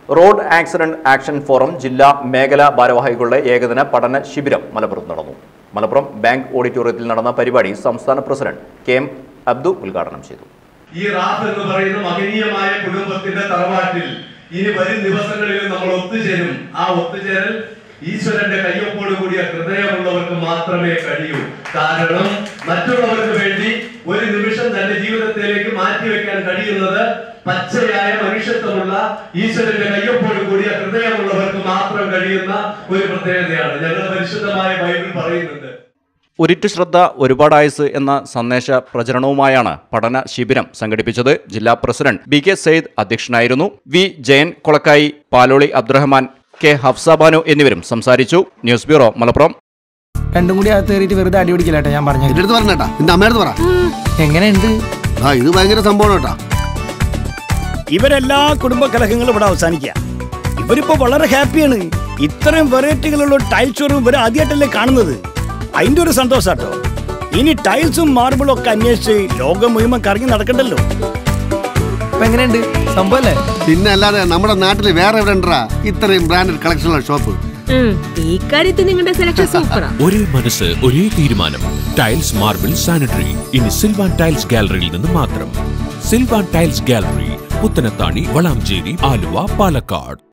Road accident action forum ജില്ലാ മേഖലാ ഭാരവാഹികളുടെ ഏകദിന പഠന ശിബിരം മലപ്പുറത്ത് നടന്നു മലപ്പുറം ബാങ്ക് ഓഡിറ്റോറിയത്തിൽ നടന്ന പരിപാടി സംസ്ഥാന പ്രസിഡന്റ് കെ എം അബ്ദു ഉദ്ഘാടനം ചെയ്തു ഈ റാഫ് എന്ന് പറയുന്ന മഹനീയമായ കുടുംബത്തിന്റെ തറവാട്ടിൽ ഇനി വരും ദിവസങ്ങളിൽ നമ്മൾ ഒത്തുചേരും ആ ഒത്തുചേരൽ ഈശ്വരന്റെ കയ്യൊപ്പോട് കൂടിയ ഹൃദയമുള്ളവർക്ക് മാത്രമേ കഴിയൂ കാരണം മറ്റുള്ളവർക്ക് വേണ്ടി ഒരു നിമിഷം തന്റെ ജീവിതത്തിലേക്ക് മാറ്റിവെക്കാൻ കഴിയുന്നത് പച്ചയായ മനുഷ്യത്വമുള്ള ഈശ്വരന്റെ കയ്യൊപ്പോട് കൂടിയ ഹൃദയമുള്ളവർക്ക് മാത്രം കഴിയുന്ന ഒരു പ്രത്യേകതയാണ് ഞങ്ങൾ പരിശുദ്ധമായ ബൈബിൾ പറയുന്നുണ്ട് ഒരിറ്റു ശ്രദ്ധ ഒരുപാടായുസ് എന്ന സന്ദേശ പ്രചരണവുമായാണ് പഠന ശിബിരം സംഘടിപ്പിച്ചത് ജില്ലാ പ്രസിഡന്റ് ബി കെ സെയ്ദ് അധ്യക്ഷനായിരുന്നു വി ജയൻ കൊളക്കായി പാലോളി അബ്ദുറഹ്മാൻ കെ ഹഫ്സാബാനു എന്നിവരും സംസാരിച്ചു ന്യൂസ് ബ്യൂറോ മലപ്പുറം രണ്ടും കൂടി അകത്ത് കയറിയിട്ട് വെറുതെ അടി പിടിക്കലാട്ടെ ഞാൻ പറഞ്ഞു എന്റെ അടുത്ത് പറഞ്ഞേട്ടാ നിന്റെ അമ്മയുടെ പറ എങ്ങനെയുണ്ട് ആ ഇത് ഭയങ്കര സംഭവം കേട്ടാ ഇവരെല്ലാ കുടുംബ കലഹങ്ങളും ഇവിടെ അവസാനിക്കുക ഇവരിപ്പോ വളരെ ഹാപ്പിയാണ് ഇത്രയും വെറൈറ്റികളുള്ള ടൈൽസ് ഷോറൂം ഇവർ ആദ്യമായിട്ടല്ലേ കാണുന്നത് അതിന്റെ ഒരു സന്തോഷാട്ടോ ഇനി ടൈൽസും മാർബിളും ഒക്കെ അന്വേഷിച്ച് ലോകം മുഴുവൻ കറങ്ങി നടക്കണ്ടല്ലോ ഇപ്പൊ എങ്ങനെയുണ്ട് സംഭവല്ലേ പിന്നെ അല്ലാതെ നമ്മുടെ നാട്ടിൽ വേറെ എവിടെ ഉണ്ടാ ഇത്രയും ബ്രാൻഡഡ് കളക്ഷനുള്ള ഷോപ്പ് ഉം. ഈ കാര്യത്തിൽ നിങ്ങളുടെ സെലക്ഷൻ സൂപ്പറാ ഒരേ മനസ്സ് ഒരേ തീരുമാനം ടൈൽസ് മാർബിൾ സാനിറ്ററി ഇനി സിൽവാൻ ടൈൽസ് ഗാലറിയിൽ നിന്ന് മാത്രം Sylvan tiles gallery Puthanathani Valanchery Aluva Palakkad